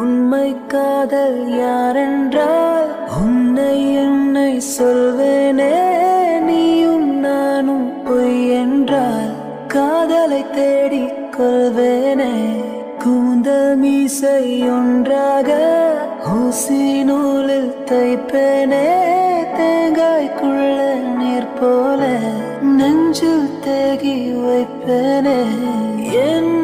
உண்மை காதல் யாரென்றால் உன்னை என்னை சொல்வேனே நீயும் நானும் பொய் என்றால் காதலை தேடிக் கொள்வேனே கூந்தல் மீசை ஒன்றாக ஊசி நூலில் தைப்பேனே தேங்காய்க்குள்ள நீர் போல நெஞ்சில் தேகி வைப்பேனே என்